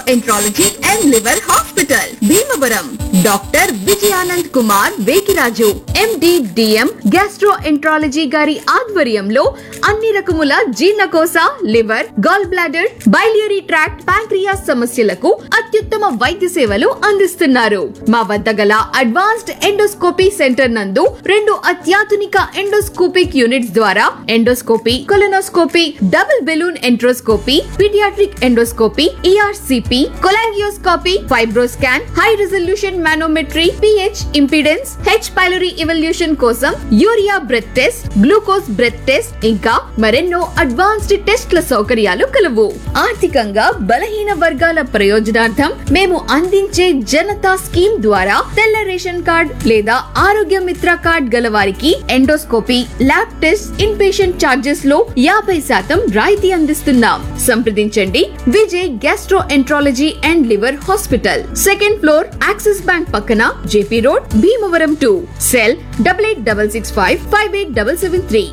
gastroenterology and liver hospital Bhimavaram doctor Vijayanand Kumar Vekiraju MD DM gastroenterology గారి ఆధ్వర్యంలో అన్ని రకముల జీర్ణకోశ liver gall bladder biliary tract pancreas సమస్యలకు అత్యుత్తమ వైద్య సేవలు అందిస్తున్నారు మా వద్ద గల అడ్వాన్స్డ్ ఎండోస్కోపీ సెంటర్ నందు రెండు అత్యాధునిక ఎండోస్కోపిక్ యూనిట్స్ ద్వారా endoscopy colonoscopy double balloon enteroscopy paediatric endoscopy ERCP cholangioscopy FibroScan high resolution manometry pH impedance H pylori evaluation కోసం urea breath test glucose breath test ఇంకా మరెన్నో అడ్వాన్స్డ్ టెస్ట్ల సౌకర్యాలు కలవు ఆర్థికంగా బలహీన వర్గాల ప్రయోజనార్థం మేము అందించే జనతా స్కీమ్ ద్వారా తెల్ల రేషన్ కార్డ్ లేదా ఆరోగ్య మిత్ర కార్డ్ గల వారికి endoscopy lab test in patient charges లో యాభై శాతం రాయితీ అందిస్తున్నాం సంప్రదించండి Vijay gastroenterology and liver hospital second floor Axis bank పక్కన JP road Bhimavaram two cell double eight double six five five eight double seven three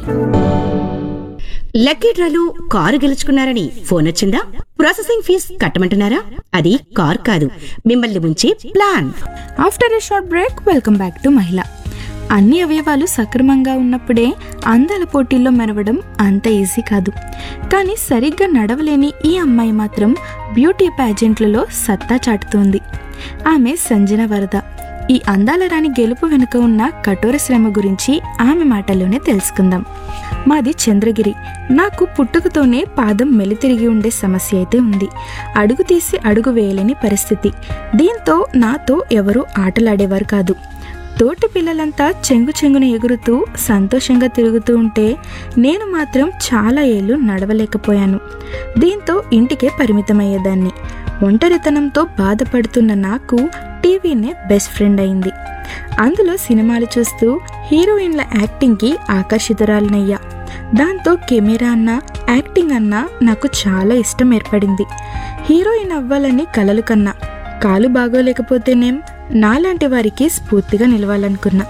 lucky డ్రాలో కారు గెలుచుకున్నారని phone వచ్చిందా ప్రాసెసింగ్ ఫీజ్ కట్టమంటున్నారా అది కార్ కాదు మిమ్మల్ని ముంచే plan after a short break welcome back to మహిళ అన్ని అవయవాలు సక్రమంగా ఉన్నప్పుడే అందాల పోటీల్లో మెరవడం అంత ఈజీ కాదు కానీ సరిగ్గా నడవలేని ఈ అమ్మాయి మాత్రం బ్యూటీ ప్యాజెంట్లలో సత్తా చాటుతోంది ఆమె సంజన వరద ఈ అందాల రాణి గెలుపు వెనుక ఉన్న కఠోర శ్రమ గురించి ఆమె మాటల్లోనే తెలుసుకుందాం మాది చంద్రగిరి నాకు పుట్టుకతోనే పాదం మెలితిరిగి ఉండే సమస్య అయితే ఉంది అడుగు తీసి అడుగు వేయలేని పరిస్థితి దీంతో నాతో ఎవరూ ఆటలాడేవారు కాదు తోటి పిల్లలంతా చెంగు చెంగున ఎగురుతూ సంతోషంగా తిరుగుతూ ఉంటే నేను మాత్రం చాలా ఏళ్ళు నడవలేకపోయాను దీంతో ఇంటికే పరిమితమయ్యేదాన్ని ఒంటరితనంతో బాధపడుతున్న నాకు టీవీనే బెస్ట్ ఫ్రెండ్ అయింది అందులో సినిమాలు చూస్తూ హీరోయిన్ల యాక్టింగ్కి ఆకర్షితురాలనయ్యా దాంతో కెమెరా అన్న యాక్టింగ్ అన్న నాకు చాలా ఇష్టం ఏర్పడింది హీరోయిన్ అవ్వాలని కలలు కన్నా కాలు బాగోలేకపోతేనేం నాలాంటి వారికి స్ఫూర్తిగా నిలవాలనుకున్నా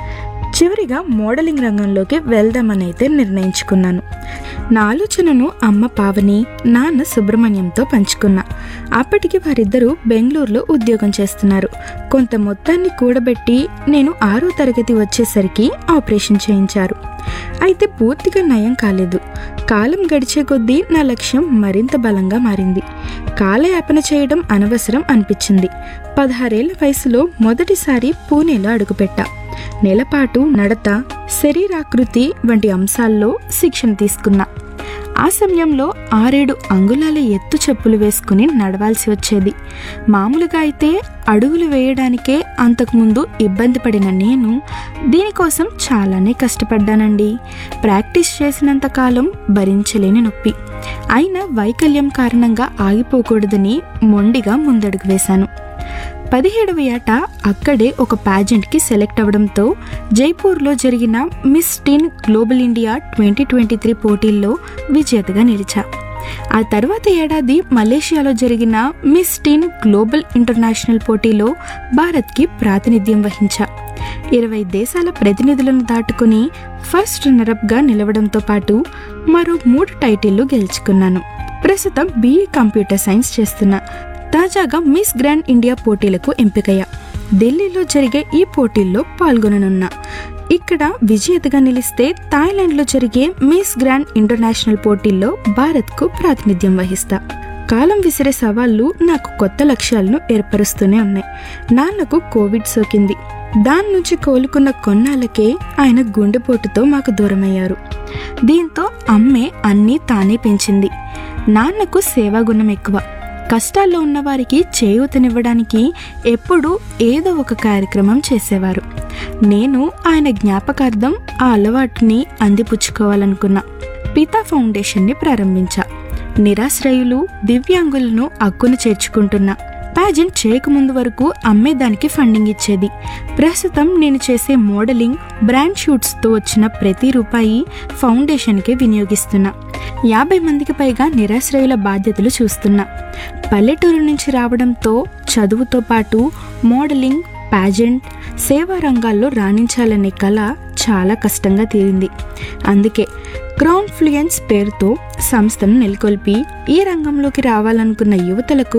చివరిగా మోడలింగ్ రంగంలోకి వెళ్దామని అయితే నిర్ణయించుకున్నాను నా ఆలోచనను అమ్మ పావని నాన్న సుబ్రహ్మణ్యంతో పంచుకున్నా అప్పటికి వారిద్దరూ బెంగళూరులో ఉద్యోగం చేస్తున్నారు కొంత మొత్తాన్ని కూడబెట్టి నేను ఆరో తరగతి వచ్చేసరికి ఆపరేషన్ చేయించారు అయితే పూర్తిగా నయం కాలేదు కాలం గడిచే కొద్దీ నా లక్ష్యం మరింత బలంగా మారింది కాలయాపన చేయడం అనవసరం అనిపించింది పదహారేళ్ల వయసులో మొదటిసారి పూణేలో అడుగుపెట్టా నెలపాటు నడత శరీరాకృతి వంటి అంశాల్లో శిక్షణ తీసుకున్నా ఆ సమయంలో ఆరేడు అంగుళాల ఎత్తు చెప్పులు వేసుకుని నడవాల్సి వచ్చేది మామూలుగా అయితే అడుగులు వేయడానికే అంతకుముందు ఇబ్బంది పడిన నేను దీనికోసం చాలానే కష్టపడ్డానండి ప్రాక్టీస్ చేసినంత కాలం భరించలేని నొప్పి అయినా వైకల్యం కారణంగా ఆగిపోకూడదని మొండిగా ముందడుగు వేశాను పదిహేడవ ఏట అక్కడే ఒక ప్యాజెంట్కి సెలెక్ట్ అవ్వడంతో జైపూర్లో జరిగిన miss teen global India twenty twenty three పోటీల్లో విజేతగా నిలిచా ఆ తర్వాత ఏడాది మలేషియాలో జరిగిన మిస్ టీన్ గ్లోబల్ ఇంటర్నేషనల్ పోటీలో భారత్కి ప్రాతినిధ్యం వహించా ఇరవై దేశాల ప్రతినిధులను దాటుకుని ఫస్ట్ రన్నరప్గా నిలవడంతో పాటు మరో మూడు టైటిళ్లు గెలుచుకున్నాను ప్రస్తుతం బీఈ కంప్యూటర్ సైన్స్ చేస్తున్నా తాజాగా మిస్ గ్రాండ్ ఇండియా పోటీలకు ఎంపికయ్యా ఢిల్లీలో జరిగే ఈ పోటీల్లో పాల్గొననున్నా ఇక్కడ విజేతగా నిలిస్తే థాయిలాండ్లో జరిగే మిస్ గ్రాండ్ ఇంటర్నేషనల్ పోటీల్లో భారత్కు ప్రాతినిధ్యం వహిస్తా కాలం విసిరే సవాళ్లు నాకు కొత్త లక్ష్యాలను ఏర్పరుస్తూనే ఉన్నాయి నాన్నకు కోవిడ్ సోకింది దాని నుంచి కోలుకున్న కొన్నాళ్ళకే ఆయన గుండెపోటుతో మాకు దూరమయ్యారు దీంతో అమ్మే అన్నీ తానే పెంచింది నాన్నకు సేవాగుణం ఎక్కువ కష్టాల్లో ఉన్నవారికి చేయూతనివ్వడానికి ఎప్పుడూ ఏదో ఒక కార్యక్రమం చేసేవారు నేను ఆయన జ్ఞాపకార్థం ఆ అలవాటుని అందిపుచ్చుకోవాలనుకున్నా పితా ఫౌండేషన్ని ప్రారంభించా నిరాశ్రయులు దివ్యాంగులను అక్కును చేర్చుకుంటున్నా ప్యాజెంట్ చేయకముందు వరకు అమ్మే దానికి ఫండింగ్ ఇచ్చేది ప్రస్తుతం నేను చేసే మోడలింగ్ బ్రాండ్ షూట్స్తో వచ్చిన ప్రతి రూపాయి ఫౌండేషన్కి వినియోగిస్తున్నా యాభై మందికి పైగా నిరాశ్రయుల బాధ్యతలు చూస్తున్నా పల్లెటూరు నుంచి రావడంతో చదువుతో పాటు మోడలింగ్ ప్యాజెంట్ సేవా రంగాల్లో రాణించాలనే కళ చాలా కష్టంగా తీరింది అందుకే క్రౌన్ ఫ్లూయెన్స్ పేరుతో సంస్థను నెలకొల్పి ఈ రంగంలోకి రావాలనుకున్న యువతలకు